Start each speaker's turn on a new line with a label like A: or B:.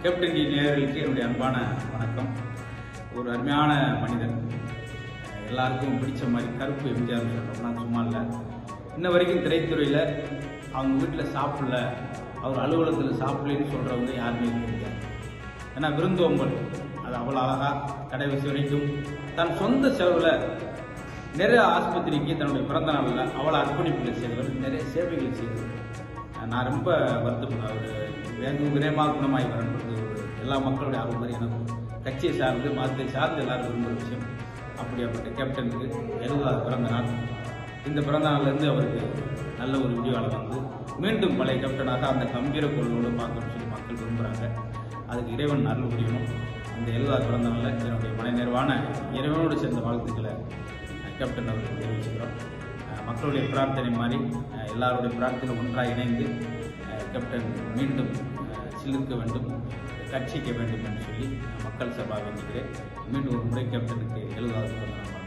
A: Captain D நேயர்களுக்கு என்னுடைய அன்பான வணக்கம் ஒரு அருமையான மனிதன் எல்லாருக்கும் பிடிச்ச மாதிரி கருப்பு எம்ஜிஆர் சொல்கிறோம்னா சும்மா இல்லை இன்ன வரைக்கும் திரைத்துறையில் அவங்க வீட்டில் சாப்பிடல அவர் அலுவலகத்தில் சாப்பிடலன்னு சொல்கிறவங்க யாருமே கிடையாது ஏன்னா விருந்தோம்பல் அது அவ்வளோ அழகாக கடைசி வரைக்கும் தன் சொந்த செலவில் நிறைய ஆஸ்பத்திரிக்கு தன்னுடைய பிறந்த நாளில் அவ்வளோ அர்ப்பணிப்புகள் செய்தவர் நிறைய சேவைகள் செய்தவர் நான் ரொம்ப வருத்தப்படுறேன் அவர் வெகு விரைவாக குணமாகி வரன்றது ஒரு எல்லா மக்களுடைய ஆர்வம் மாதிரி எனக்கும் கட்சியை சார்ந்து மதத்தை சார்ந்து எல்லாரும் விரும்புகிற விஷயம் அப்படியாப்பட்ட கேப்டனுக்கு எழுபதாவது பிறந்த நாள் இந்த பிறந்த நாள்லேருந்து அவருக்கு நல்ல ஒரு விடிவாளம் வந்து மீண்டும் பழைய கேப்டனாக அந்த கம்பீர கொள்ளோடு பார்க்கணும்னு சொல்லி மக்கள் விரும்புகிறாங்க அதுக்கு இறைவன் அருள் புரியணும் அந்த எழுபதாவது பிறந்த நாளில் என்னுடைய மன நிறைவான இறைவனோடு சேர்ந்த வாழ்த்துக்களை அஹ், கேப்டன் அவருக்கு தெரிவிச்சுக்கிறோம் அஹ், மக்களுடைய பிரார்த்தனை மாதிரி அஹ், எல்லாருடைய பிரார்த்தனை ஒன்றாக இணைந்து அஹ், கேப்டன் மீண்டும் அஹ், சிலிர்க்க வேண்டும் கட்சிக்க வேண்டும் என்று சொல்லி மக்கள் சபா வேண்டுகிறேன் மீண்டும் ஒரு முறை கேப்டனுக்கு எழுபதாவது பிறந்த நாள் வாழ்த்து.